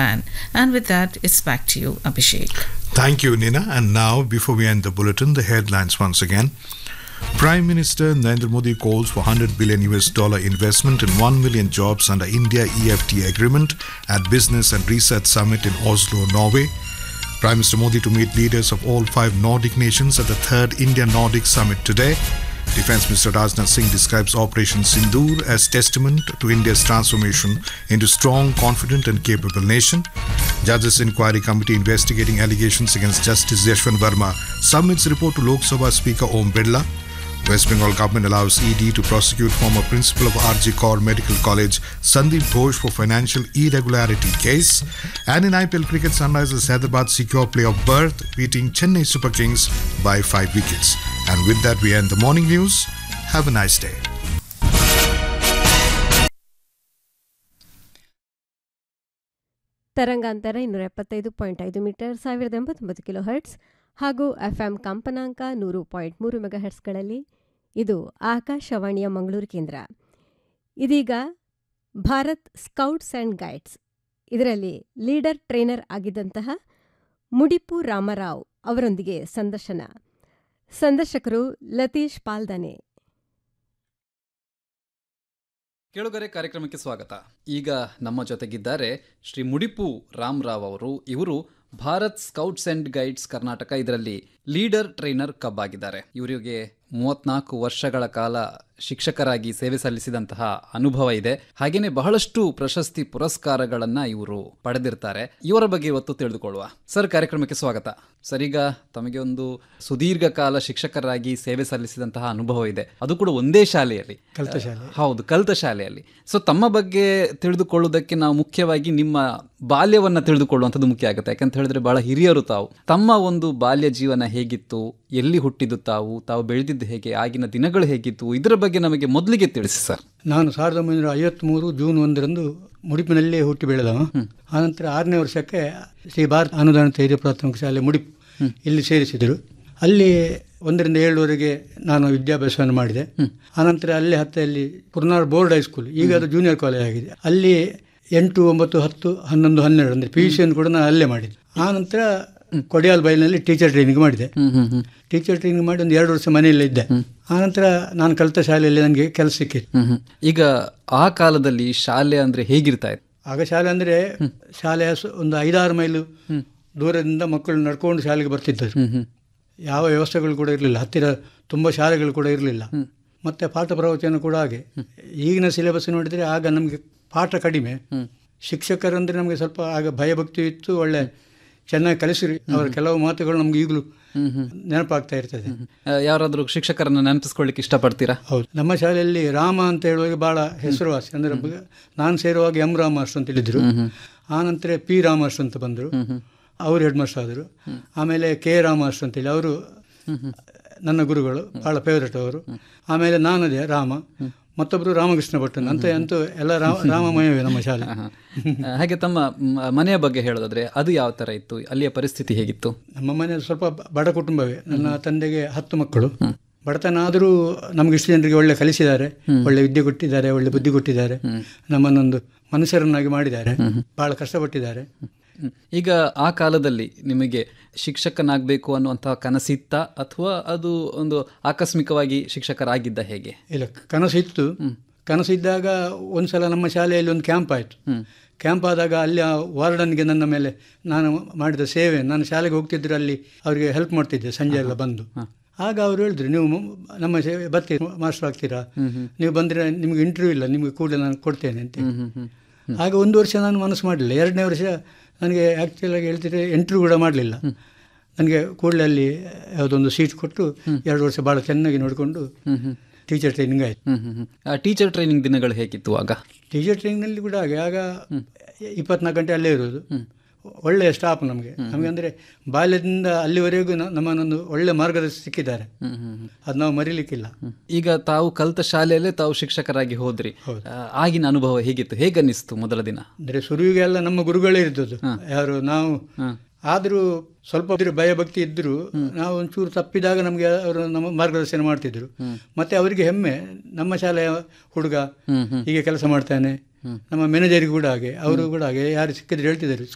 plan. And with that, it's back to you, Abhishek. Thank you, Nina. And now, before we end the bulletin, the headlines once again. Prime Minister Narendra Modi calls for 100 billion US dollar investment in 1 million jobs under India EFT agreement at Business and Research Summit in Oslo, Norway. Prime Minister Modi to meet leaders of all five Nordic nations at the third India Nordic Summit today. Defense Minister Rajnath Singh describes Operation Sindoor as testament to India's transformation into strong, confident, and capable nation. Judges Inquiry Committee investigating allegations against Justice Yashwant Verma submits report to Lok Sabha Speaker Om Birla. West Bengal government allows ED to prosecute former principal of RG Kaur Medical College Sandeep Ghosh for financial irregularity case. And in IPL cricket, Sunrisers Hyderabad secure playoff berth, beating Chennai Super Kings by five wickets. And with that, we end the morning news. Have a nice day. ತರಂಗಾಂತರ ಇನ್ನೂರ ಎಪ್ಪತ್ತೈದು point ಐದು metre ಸಾವಿರದ ಎಂಬತ್ತೊಂಬತ್ತು kilo hertz ಹಾಗೂ FM ಕಂಪನಾಂಕ ನೂರು point ಮೂರು ಮೆಗಾ ಹರ್ಟ್ಸ್ಗಳಲ್ಲಿ ಇದು ಆಕಾಶವಾಣಿಯ ಮಂಗಳೂರು ಕೇಂದ್ರ ಇದೀಗ ಭಾರತ್ ಸ್ಕೌಟ್ಸ್ ಆ್ಯಂಡ್ ಗೈಡ್ಸ್ ಇದರಲ್ಲಿ ಲೀಡರ್ ಟ್ರೈನರ್ ಆಗಿದ್ದಂತಹ ಮುಡಿಪು ರಾಮರಾವ್ ಅವರೊಂದಿಗೆ ಸಂದರ್ಶನ ಸಂದರ್ಶಕರು ಲತೀಶ್ ಪಾಲ್ದನೆ ಕೇಳುಗರೆ ಕಾರ್ಯಕ್ರಮಕ್ಕೆ ಸ್ವಾಗತ ಈಗ ನಮ್ಮ ಜೊತೆಗಿದ್ದಾರೆ ಶ್ರೀ ಮುಡಿಪು ರಾಮರಾವ್ ಅವರು ಇವರು Bharat scouts and guides Karnataka ಇದರಲ್ಲಿ ಲೀಡರ್ ಟ್ರೈನರ್ ಕಬ್ ಆಗಿದ್ದಾರೆ ಇವರಿಗೆ ಮೂವತ್ನಾಲ್ಕು ವರ್ಷಗಳ ಕಾಲ ಶಿಕ್ಷಕರಾಗಿ ಸೇವೆ ಸಲ್ಲಿಸಿದಂತಹ ಅನುಭವ ಇದೆ ಹಾಗೇನೆ ಬಹಳಷ್ಟು ಪ್ರಶಸ್ತಿ ಪುರಸ್ಕಾರಗಳನ್ನ ಇವರು ಪಡೆದಿರ್ತಾರೆ ಇವರ ಬಗ್ಗೆ ಇವತ್ತು ತಿಳಿದುಕೊಳ್ಳುವ ಸರ್ ಕಾರ್ಯಕ್ರಮಕ್ಕೆ ಸ್ವಾಗತ ಸರ್ ಈಗ ತಮಗೆ ಒಂದು ಸುದೀರ್ಘ ಕಾಲ ಶಿಕ್ಷಕರಾಗಿ ಸೇವೆ ಸಲ್ಲಿಸಿದಂತಹ ಅನುಭವ ಇದೆ ಅದು ಕೂಡ ಒಂದೇ ಶಾಲೆಯಲ್ಲಿ ಕಲಿತ ಶಾಲೆ ಹೌದು ಕಲಿತ ಶಾಲೆಯಲ್ಲಿ ಸೊ ತಮ್ಮ ಬಗ್ಗೆ ತಿಳಿದುಕೊಳ್ಳುವುದಕ್ಕೆ ನಾವು ಮುಖ್ಯವಾಗಿ ನಿಮ್ಮ ಬಾಲ್ಯವನ್ನ ತಿಳಿದುಕೊಳ್ಳುವಂಥದ್ದು ಮುಖ್ಯ ಆಗುತ್ತೆ ಯಾಕಂತ ಹೇಳಿದ್ರೆ ಬಹಳ ಹಿರಿಯರು ತಾವು ತಮ್ಮ ಒಂದು ಬಾಲ್ಯ ಜೀವನ ಹೇಗಿತ್ತು ಎಲ್ಲಿ ಹುಟ್ಟಿದ್ದು ತಾವು ತಾವು ಬೆಳೆದಿದ್ದು ಹೇಗೆ ಆಗಿನ ದಿನಗಳು ಹೇಗಿತ್ತು ಇದರ ಬಗ್ಗೆ ನಮಗೆ ಮೊದಲಿಗೆ ತಿಳಿಸಿ ಸರ್ ನಾನು ಸಾವಿರದ ಒಂಬೈನೂರ ಐವತ್ಮೂರು ಜೂನ್ ಒಂದರಂದು ಮುಡಿಪಿನಲ್ಲೇ ಹುಟ್ಟಿ ಬೆಳೆದವ ಆನಂತರ ಆರನೇ ವರ್ಷಕ್ಕೆ ಶ್ರೀ ಭಾರತ ಅನುದಾನಿತ ಹಿರಿಯ ಪ್ರಾಥಮಿಕ ಶಾಲೆ ಮುಡಿಪು ಇಲ್ಲಿ ಸೇರಿಸಿದರು ಅಲ್ಲಿ ಒಂದರಿಂದ ಏಳುವರೆಗೆ ನಾನು ವಿದ್ಯಾಭ್ಯಾಸವನ್ನು ಮಾಡಿದೆ ಆನಂತರ ಅಲ್ಲಿ ಹತ್ತಲ್ಲಿ ಕುರ್ನಾರ್ ಬೋರ್ಡ್ ಹೈಸ್ಕೂಲ್ ಈಗ ಅದು ಜೂನಿಯರ್ ಕಾಲೇಜ್ ಆಗಿದೆ ಅಲ್ಲಿ ಎಂಟು ಒಂಬತ್ತು ಹತ್ತು ಹನ್ನೊಂದು ಹನ್ನೆರಡು ಅಂದರೆ ಪಿ ಯು ಸಿಯನ್ನು ಕೂಡ ನಾನು ಅಲ್ಲೇ ಮಾಡಿದೆ ಆನಂತರ ಕೊಡಿಯಾಲ್ ಬೈಲಿನಲ್ಲಿ ಟೀಚರ್ ಟ್ರೈನಿಂಗ್ ಮಾಡಿದೆ ಟೀಚರ್ ಟ್ರೈನಿಂಗ್ ಮಾಡಿ ಒಂದು ಎರಡು ವರ್ಷ ಮನೆಯಲ್ಲೇ ಇದ್ದೆ ಆನಂತರ ನಾನು ಕಲಿತ ಶಾಲೆಯಲ್ಲಿ ನನಗೆ ಕೆಲಸ ಸಿಕ್ಕಿತ್ತು ಈಗ ಆ ಕಾಲದಲ್ಲಿ ಶಾಲೆ ಅಂದ್ರೆ ಹೇಗಿರ್ತಾ ಇತ್ತು ಆಗ ಶಾಲೆ ಅಂದರೆ ಶಾಲೆಯ ಸ- ಒಂದು ಐದಾರು ಮೈಲು ದೂರದಿಂದ ಮಕ್ಕಳು ನಡ್ಕೊಂಡು ಶಾಲೆಗೆ ಬರ್ತಿದ್ದರು ಯಾವ ವ್ಯವಸ್ಥೆಗಳು ಕೂಡ ಇರಲಿಲ್ಲ ಹತ್ತಿರ ತುಂಬ ಶಾಲೆಗಳು ಕೂಡ ಇರಲಿಲ್ಲ ಮತ್ತು ಪಾಠ ಪ್ರವಚನ ಕೂಡ ಹಾಗೆ ಈಗಿನ ಸಿಲೆಬಸ್ ನೋಡಿದರೆ ಆಗ ನಮಗೆ ಪಾಠ ಕಡಿಮೆ ಶಿಕ್ಷಕರಂದರೆ ನಮಗೆ ಸ್ವಲ್ಪ ಆಗ ಭಯಭಕ್ತಿ ಇತ್ತು ಒಳ್ಳೆ ಚೆನ್ನಾಗಿ ಕಲಿಸಿರಿ ಅವರ ಕೆಲವು ಮಾತುಗಳು ನಮ್ಗೆ ಈಗಲೂ ನೆನಪಾಗ್ತಾ ಇರ್ತದೆ ಆ, ಯಾರಾದ್ರೂ ಶಿಕ್ಷಕರನ್ನ ನೆನಪಿಸ್ಕೊಳ್ಳಿಕ್ಕೆ ಇಷ್ಟಪಡ್ತೀರಾ ಹೌದು ನಮ್ಮ ಶಾಲೆಯಲ್ಲಿ ರಾಮ ಅಂತ ಹೇಳುವಾಗ ಭಾಳ ಹೆಸರುವಾಸಿ ಅಂದರೆ ಬ- ನಾನು ಸೇರುವಾಗ ಎಂ ರಾಮ ಮಾಸ್ಟರ್ ಅಂತ ಹೇಳಿದ್ರು ಆನಂತರ ಪಿ ರಾಮ ಮಾಸ್ಟರ್ ಅಂತ ಬಂದರು ಅವರು ಹೆಡ್ ಮಾಸ್ಟರ್ ಆದರು ಆಮೇಲೆ ಕೆ ರಾಮ ಮಾಸ್ಟರ್ ಅಂತೇಳಿ ಅವರು ನನ್ನ ಗುರುಗಳು ಭಾಳ ಫೇವ್ರೆಟ್ ಅವರು ಆಮೇಲೆ ನಾನದೇ ರಾಮ ಮತ್ತೊಬ್ಬರು ರಾಮಕೃಷ್ಣ ಭಟ್ ಅಂತ ಅಂತೂ ಎಲ್ಲ ರಾಮ ರಾಮಮಯವೇ ನಮ್ಮ ಶಾಲೆ ಆ, ಹಾಗೆ ತಮ್ಮ ಮ- ಮನೆಯ ಬಗ್ಗೆ ಹೇಳೋದಾದ್ರೆ ಅದು ಯಾವ ತರ ಇತ್ತು ಅಲ್ಲಿಯ ಪರಿಸ್ಥಿತಿ ಹೇಗಿತ್ತು ನಮ್ಮ ಮನೆ ಸ್ವಲ್ಪ ಬ- ಬಡ ಕುಟುಂಬವೇ ನನ್ನ ತಂದೆಗೆ ಹತ್ತು ಮಕ್ಕಳು ಬಡತನ ಆದರೂ ನಮ್ಗೆ ಇಷ್ಟು ಜನರಿಗೆ ಒಳ್ಳೆ ಕಲಿಸಿದ್ದಾರೆ ಒಳ್ಳೆ ವಿದ್ಯೆ ಕೊಟ್ಟಿದ್ದಾರೆ ಒಳ್ಳೆ ಬುದ್ಧಿ ಕೊಟ್ಟಿದ್ದಾರೆ ನಮ್ಮನ್ನೊಂದು ಮನುಷ್ಯರನ್ನಾಗಿ ಮಾಡಿದ್ದಾರೆ ಬಹಳ ಕಷ್ಟಪಟ್ಟಿದ್ದಾರೆ ಹ್ಮ್. ಈಗ ಆ ಕಾಲದಲ್ಲಿ ನಿಮಗೆ ಶಿಕ್ಷಕನಾಗಬೇಕು ಅನ್ನುವಂತಹ ಕನಸಿತ್ತ ಅಥವಾ ಅದು ಒಂದು ಆಕಸ್ಮಿಕವಾಗಿ ಶಿಕ್ಷಕರಾಗಿದ್ದ ಹೇಗೆ ಇಲ್ಲ ಕನಸು ಇತ್ತು ಕನಸು ಇದ್ದಾಗ ಒಂದ್ಸಲ ನಮ್ಮ ಶಾಲೆಯಲ್ಲಿ ಒಂದು ಕ್ಯಾಂಪ್ ಆಯಿತು ಕ್ಯಾಂಪ್ ಆದಾಗ ಅಲ್ಲಿ ಆ ವಾರ್ಡನ್ಗೆ ನನ್ನ ಮೇಲೆ ನಾನು ಮಾಡಿದ ಸೇವೆ ನಾನು ಶಾಲೆಗೆ ಹೋಗ್ತಿದ್ರೆ ಅಲ್ಲಿ ಅವರಿಗೆ ಹೆಲ್ಪ್ ಮಾಡ್ತಿದ್ದೆ ಸಂಜೆ ಎಲ್ಲ ಬಂದು ಆಗ ಅವರು ಹೇಳಿದ್ರು ನೀವು ಮ- ನಮ್ಮ ಸೇವೆ ಬರ್ತೀರಿ ಮಾಸ್ಟರ್ ಆಗ್ತೀರಾ ನೀವು ಬಂದರೆ ನಿಮಗೆ ಇಂಟರ್ವ್ಯೂ ಇಲ್ಲ ನಿಮಗೆ ಕೂಡಲೇ ನಾನು ಕೊಡ್ತೇನೆ ಅಂತ ಆಗ ಒಂದು ವರ್ಷ ನಾನು ಮನಸ್ಸು ಮಾಡಲಿಲ್ಲ ಎರಡನೇ ವರ್ಷ ನನಗೆ ಆ್ಯಕ್ಚುಲಾಗಿ ಹೇಳ್ತಿದ್ರೆ ಇಂಟರ್ವ್ಯೂ ಕೂಡ ಮಾಡಲಿಲ್ಲ ನನಗೆ ಕೂಡಲೇ ಅಲ್ಲಿ ಯಾವುದೊಂದು ಸೀಟ್ ಕೊಟ್ಟು ಎರಡು ವರ್ಷ ಭಾಳ ಚೆನ್ನಾಗಿ ನೋಡಿಕೊಂಡು ಟೀಚರ್ ಟ್ರೈನಿಂಗ್ ಆಯಿತು ಹ್ಮ್ ಹ್ಮ್ ಹ್ಮ್. ಆ ಟೀಚರ್ ಟ್ರೈನಿಂಗ್ ದಿನಗಳು ಹೇಗಿತ್ತು ಆಗ ಟೀಚರ್ ಟ್ರೈನಿಂಗ್ನಲ್ಲಿ ಕೂಡ ಹಾಗೆ ಆಗ ಇಪ್ಪತ್ನಾಲ್ಕು ಗಂಟೆ ಅಲ್ಲೇ ಇರೋದು ಒಳ್ಳೆಯ ಸ್ಟಾಫ್ ನಮಗೆ ನಮಗೆ ಅಂದರೆ ಬಾಲ್ಯದಿಂದ ಅಲ್ಲಿವರೆಗೂ ನ- ನಮ್ಮನ್ನೊಂದು ಒಳ್ಳೆ ಮಾರ್ಗದರ್ಶಿ ಸಿಕ್ಕಿದ್ದಾರೆ ಅದು ನಾವು ಮರೀಲಿಕ್ಕಿಲ್ಲ ಈಗ ತಾವು ಕಲಿತ ಶಾಲೆಯಲ್ಲೇ ತಾವು ಶಿಕ್ಷಕರಾಗಿ ಹೋದ್ರಿ ಆ, ಆಗಿನ ಅನುಭವ ಹೇಗಿತ್ತು ಹೇಗನ್ನಿಸ್ತು ಮೊದಲ ದಿನ ಅಂದರೆ ಶುರುವಿಗೆ ಎಲ್ಲ ನಮ್ಮ ಗುರುಗಳೇ ಇದ್ದದ್ದು ಯಾರು ನಾವು ಆದರೂ ಸ್ವಲ್ಪ ಇದ್ರ ಭಯ ಭಕ್ತಿ ಇದ್ದರೂ ನಾವು ಒಂಚೂರು ತಪ್ಪಿದಾಗ ನಮಗೆ ಅವರು ನಮ್ಮ ಮಾರ್ಗದರ್ಶನ ಮಾಡ್ತಿದ್ರು ಮತ್ತೆ ಅವರಿಗೆ ಹೆಮ್ಮೆ ನಮ್ಮ ಶಾಲೆಯ ಹುಡುಗ ಹೀಗೆ ಕೆಲಸ ಮಾಡ್ತಾನೆ ನಮ್ಮ ಮ್ಯಾನೇಜರ್ಗೆ ಕೂಡ ಹಾಗೆ ಅವರು ಕೂಡ ಹಾಗೆ ಯಾರು ಸಿಕ್ಕಿದ್ರೆ ಹೇಳ್ತಿದ್ದಾರೆ